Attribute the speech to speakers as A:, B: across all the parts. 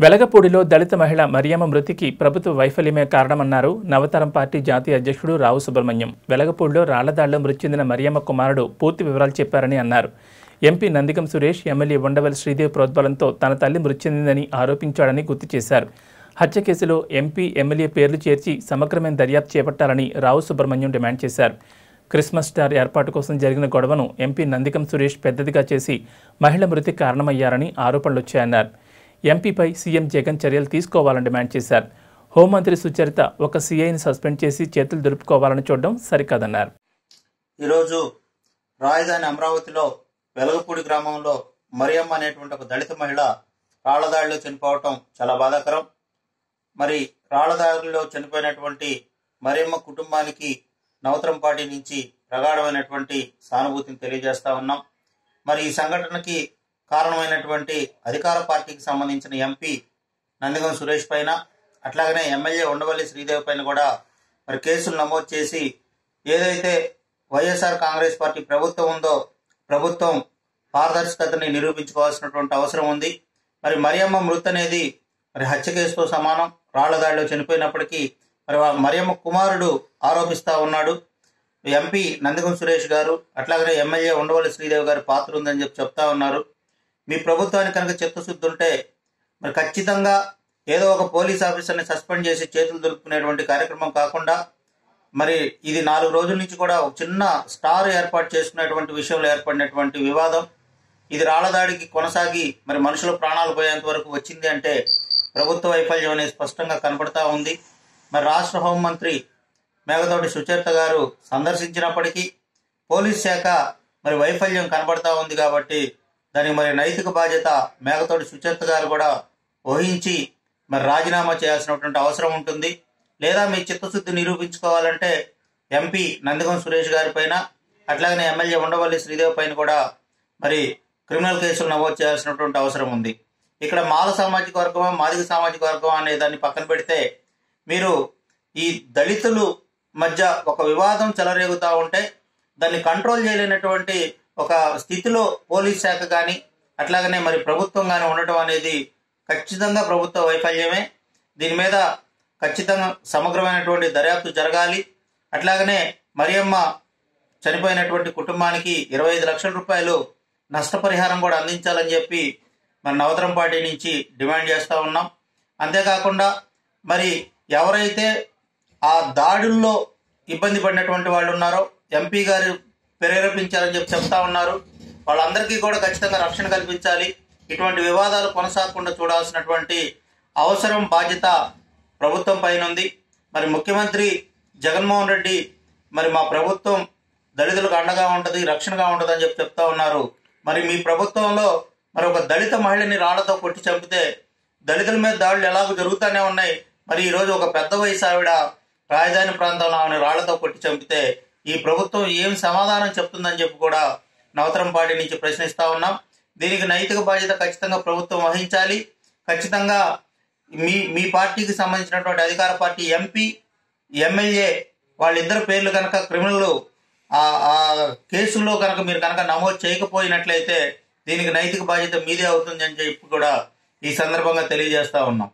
A: వెలగపూడిలో దళిత మహిళ మరియమ్మ మృతికి ప్రభుత్వ వైఫల్యమే కారణమన్నారు నవతరం పార్టీ జాతీయ అధ్యక్షుడు రావు సుబ్రహ్మణ్యం వెలగపూడిలో రాళ్లదాడిలో మృతి చెందిన మరియమ్మ కుమారుడు పూర్తి వివరాలు చెప్పారని అన్నారు ఎంపీ నందిగం సురేష్ ఎమ్మెల్యే ఉండవల్లి శ్రీదేవి ప్రోద్బలంతో తన తల్లి మృతి చెందిందని ఆరోపించాడని గుర్తు చేశారు హత్య కేసులో ఎంపీ ఎమ్మెల్యే పేర్లు చేర్చి సమగ్రమైన దర్యాప్తు చేపట్టాలని రావు సుబ్రహ్మణ్యం డిమాండ్ చేశారు క్రిస్మస్ స్టార్ ఏర్పాటు కోసం జరిగిన గొడవను ఎంపీ నందికం సురేష్ పెద్దదిగా చేసి మహిళ మృతికి కారణమయ్యారని ఆరోపణలొచ్చాయన్నారు ఎంపీపై సీఎం జగన్ చర్యలు తీసుకోవాలని డిమాండ్ చేశారు హోంమంత్రి సుచరిత ఒక సీఐని సస్పెండ్ చేసి చేతులు దులుపుకోవాలని చూడడం సరికాదన్నారు
B: ఈరోజు రాజధాని అమరావతిలో వెలగపూడి గ్రామంలో మరియమ్మ అనేటువంటి ఒక దళిత మహిళ రాళ్లదాడిలో చనిపోవటం చాలా బాధాకరం మరి రాళ్లదాడిలో చనిపోయినటువంటి మరియమ్మ కుటుంబానికి నవతరం పార్టీ నుంచి ప్రగాఢమైనటువంటి సానుభూతిని తెలియజేస్తా ఉన్నాం మరి ఈ సంఘటనకి కారణమైనటువంటి అధికార పార్టీకి సంబంధించిన ఎంపీ నందిగం సురేష్ పైన అట్లాగనే ఎమ్మెల్యే ఉండవల్లి శ్రీదేవి పైన కూడా మరి కేసులు నమోదు చేసి ఏదైతే వైఎస్ఆర్ కాంగ్రెస్ పార్టీ ప్రభుత్వం ఉందో ప్రభుత్వం పారదర్శకతని నిరూపించుకోవాల్సినటువంటి అవసరం ఉంది మరి మరియమ్మ మృతి అనేది మరి హత్య కేసుతో సమానం రాళ్ల దాడిలో చనిపోయినప్పటికీ మరి వా- మరియమ్మ కుమారుడు ఆరోపిస్తా ఉన్నాడు ఎంపీ నందిగం సురేష్ గారు అట్లాగనే ఎమ్మెల్యే ఉండవల్లి శ్రీదేవి గారి పాత్ర ఉందని చెప్పి చెప్తా ఉన్నారు మీ ప్రభుత్వానికి కనుక చిత్తశుద్ధి ఉంటే మరి ఖచ్చితంగా ఏదో ఒక పోలీస్ ఆఫీసర్ని సస్పెండ్ చేసి చేతులు దులుపుకునేటువంటి కార్యక్రమం కాకుండా మరి ఇది నాలుగు రోజుల నుంచి కూడా ఒక చిన్న స్టార్ ఏర్పాటు చేసుకునేటువంటి విషయంలో ఏర్పడినటువంటి వివాదం ఇది రాళ్లదాడికి కొనసాగి మరి మనుషుల ప్రాణాలు పోయేంత వరకు వచ్చింది అంటే ప్రభుత్వ వైఫల్యం అనేది స్పష్టంగా కనపడతా ఉంది మరి రాష్ట్ర హోంమంత్రి మేఘతోటి సుచరిత గారు సందర్శించినప్పటికీ పోలీస్ శాఖ మరి వైఫల్యం కనబడతా ఉంది కాబట్టి దానికి మరి నైతిక బాధ్యత మేఘతోటి సుచరిత గారు కూడా వహించి మరి రాజీనామా చేయాల్సినటువంటి అవసరం ఉంటుంది లేదా మీ చిత్తశుద్ధి నిరూపించుకోవాలంటే ఎంపీ నందిగం సురేష్ గారి పైన అట్లాగనే ఎమ్మెల్యే ఉండవల్లి శ్రీదేవి పైన కూడా మరి క్రిమినల్ కేసులు నమోదు చేయాల్సినటువంటి అవసరం ఉంది ఇక్కడ మాల సామాజిక వర్గం మాదిగ సామాజిక వర్గం అనే దాన్ని పక్కన పెడితే మీరు ఈ దళితులు మధ్య ఒక వివాదం చెలరేగుతూ ఉంటే దాన్ని కంట్రోల్ చేయలేనటువంటి ఒక స్థితిలో పోలీస్ శాఖ కానీ అట్లాగనే మరి ప్రభుత్వం కానీ ఉండటం అనేది ఖచ్చితంగా ప్రభుత్వ వైఫల్యమే దీని మీద ఖచ్చితంగా సమగ్రమైనటువంటి దర్యాప్తు జరగాలి అట్లాగనే మరియమ్మ చనిపోయినటువంటి కుటుంబానికి ఇరవై ఐదు లక్షల రూపాయలు నష్టపరిహారం కూడా అందించాలని చెప్పి మరి నవతరం పార్టీ నుంచి డిమాండ్ చేస్తూ ఉన్నాం అంతేకాకుండా మరి ఎవరైతే ఆ దాడుల్లో ఇబ్బంది పడినటువంటి వాళ్ళు ఉన్నారో ఎంపీ గారు ప్రేరేపించారని చెప్పి చెప్తా ఉన్నారు వాళ్ళందరికీ కూడా ఖచ్చితంగా రక్షణ కల్పించాలి ఇటువంటి వివాదాలు కొనసాగకుండా చూడాల్సినటువంటి అవసరం బాధ్యత ప్రభుత్వం పైన ఉంది మరి ముఖ్యమంత్రి జగన్మోహన్ రెడ్డి మరి మా ప్రభుత్వం దళితులకు అండగా ఉంటుంది రక్షణగా ఉంటుంది అని చెప్పి చెప్తా ఉన్నారు మరి మీ ప్రభుత్వంలో మరి ఒక దళిత మహిళని రాళ్లతో కొట్టి చంపితే దళితుల మీద దాడులు ఎలాగో జరుగుతూనే ఉన్నాయి మరి ఈ రోజు ఒక పెద్ద వయసు ఆవిడ రాజధాని ప్రాంతంలో ఆమెను రాళ్లతో కొట్టి చంపితే ఈ ప్రభుత్వం ఏం సమాధానం చెప్తుందని చెప్పి కూడా నవతరం పార్టీ నుంచి ప్రశ్నిస్తా ఉన్నాం దీనికి నైతిక బాధ్యత ఖచ్చితంగా ప్రభుత్వం వహించాలి ఖచ్చితంగా మీ మీ పార్టీకి సంబంధించినటువంటి అధికార పార్టీ ఎంపీ ఎమ్మెల్యే వాళ్ళిద్దరు పేర్లు కనుక క్రిమినల్ ఆ ఆ కేసుల్లో కనుక మీరు కనుక నమోదు చేయకపోయినట్లయితే దీనికి నైతిక బాధ్యత మీదే అవుతుంది అని చెప్పి కూడా ఈ సందర్భంగా తెలియజేస్తా ఉన్నాం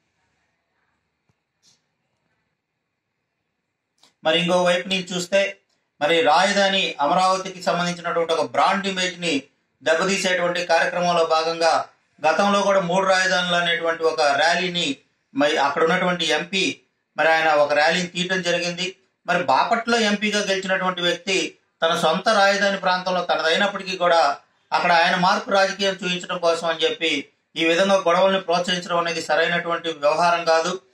B: మరి ఇంకో వైపు నుంచి చూస్తే మరి రాజధాని అమరావతికి సంబంధించినటువంటి ఒక బ్రాండ్ ఇమేజ్ ని దెబ్బతీసేటువంటి కార్యక్రమంలో భాగంగా గతంలో కూడా మూడు రాజధానులు అనేటువంటి ఒక ర్యాలీని మరి అక్కడ ఉన్నటువంటి ఎంపీ మరి ఆయన ఒక ర్యాలీని తీయటం జరిగింది మరి బాపట్ల ఎంపీగా గెలిచినటువంటి వ్యక్తి తన సొంత రాజధాని ప్రాంతంలో తనదైనప్పటికీ కూడా అక్కడ ఆయన మార్పు రాజకీయం చూపించడం కోసం అని చెప్పి ఈ విధంగా గొడవల్ని ప్రోత్సహించడం అనేది సరైనటువంటి వ్యవహారం కాదు